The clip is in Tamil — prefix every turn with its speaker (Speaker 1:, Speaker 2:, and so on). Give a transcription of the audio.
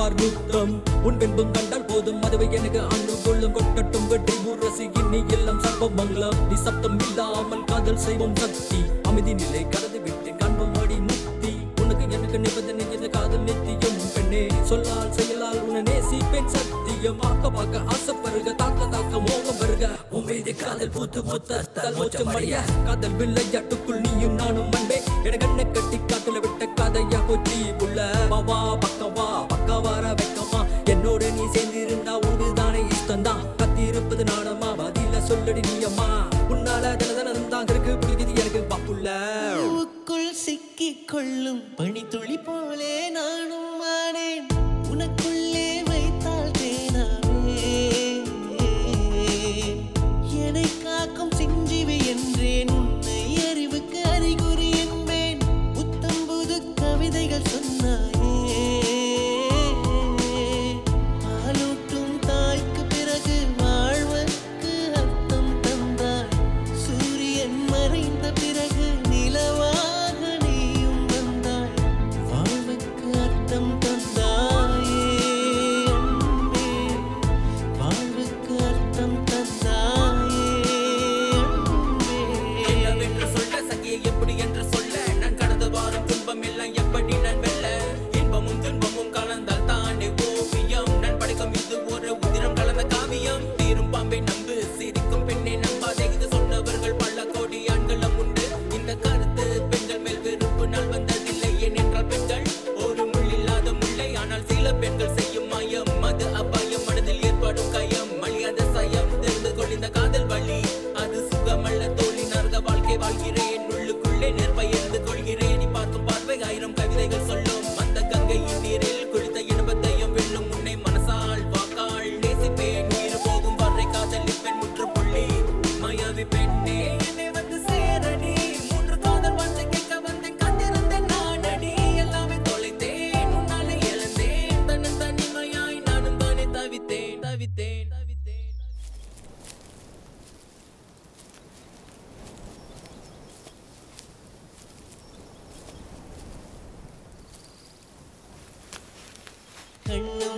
Speaker 1: பார் நித்தம் உன் பின்பும் கண்டால் போதும் அதுவை எனக்கு அன்று கொள்ளும் கொட்டட்டும் வெற்றி முரசு இன்னி எல்லாம் சர்வ மங்களம் நீ சப்தம் இல்லாமல் காதல் செய்வோம் சக்தி அமைதி நிலை கடந்து விட்டு காண்போம் அடி முக்தி உனக்கு எனக்கு நிபந்தனை இந்த காதல் நித்தியம் பெண்ணே சொல்லால் செயலால் உன்னை நேசிப்பேன் சத்தியம் ஆக்க பார்க்க ஆசைப்படுக தாக்க தாக்க மோகம் வருக உன் மீது காதல் பூத்து முத்தத்தால் மோச்சம் அடைய காதல் வில்லையாட்டுக்குள் நீயும் நானும் அன்பே என கண்ணை கட்டி காத்துல விட்ட கதையா போச்சு உள்ள பாவா பக்கவா பக்கவார வெக்கமா என்னோட நீ சேர்ந்திருந்தா உனக்கு தானே இஷ்டம் தான் கத்தி இருப்பது நாடமா பதில சொல்லடி நீ அம்மா உன்னால தினதனம் தான் இருக்கு பிடிக்குது எனக்கு பாப்புள்ள
Speaker 2: பூவுக்குள் சிக்கிக் கொள்ளும் பனித்துளி போலே நானும் ஆனேன் உனக்குள்ளே வைத்தால் தேனாவே என்னை காக்கும் சிஞ்சிவி என்றேன் உன்னை அறிவுக்கு அறிகுறி என்பேன் புத்தம் புது கவிதைகள் சொன்னாயே பாலூட்டும் தாய்க்கு பிறகு வாழ்வுக்கு அர்த்தம் தந்தாய் சூரியன் மறைந்த பிறகு நிலவாக நீயும் வந்தாய் வாழ்வுக்கு அர்த்தம் தந்தாயே அன்பே வாழ்வுக்கு அர்த்தம் தந்தாயே அன்பே
Speaker 3: என்னவென்று சொல்ல சகியை எப்படி என்று சொல்ல நான் கடந்து வாரும் துன்பம் எல்லாம் எப்படி நான் வெல்ல இன்பமும் துன்பமும் கலந்தால் தானே ஓவியம் நான் படைக்கும் இது ஒரு உதிரம் கலந்த காவியம் தீரும் பாம்பை நம்பு சிரிக்கும் பெண்ணை நம்பாதே இது சொன்னவர்கள் பல கோடி ஆண்களும் உண்டு இந்த கருத்து பெண்கள் மேல் வெறுப்பு நாள் வந்ததில்லை ஏனென்றால் பெண்கள் ஒரு முள்ளில்லாத முல்லை ஆனால் சில பெண்கள் செய்யும் மாயம் அது அபாயம் மனதில் ஏற்படும் கயம் மழியாத சயம் தெரிந்து கொள் இந்த காதல் வழி அது சுகமல்ல தோழி நரக வாழ்க்கை வாழ்கிறேன் உள்ளுக்குள்ளே நெற்பயர்ந்து கொள்கிறேன் நீ பார்க்கும் பார்வை ஆயிரம் கவிதைகள் சொல்லும் அந்த கங்கையின் நீரில் குளித்த இன்பத்தையும் வெல்லும் உன்னை மனசால் வாக்கால் நேசிப்பேன் உயிர் போகும் வரை காதலிப்பேன் முற்றுப்புள்ளி மாயாவி பெண்ணே என்னை வந்து சேரடி மூன்று காதல் வார்த்தை கேட்க வந்தேன் காத்திருந்தேன் நானடி எல்லாமே தொலைத்தேன் உன்னாலே இழந்தேன் தன்னன் தனிமையாய் நானும் தானே தவித்தேன் தவித்தேன் தவித்தேன்
Speaker 2: கண்ணு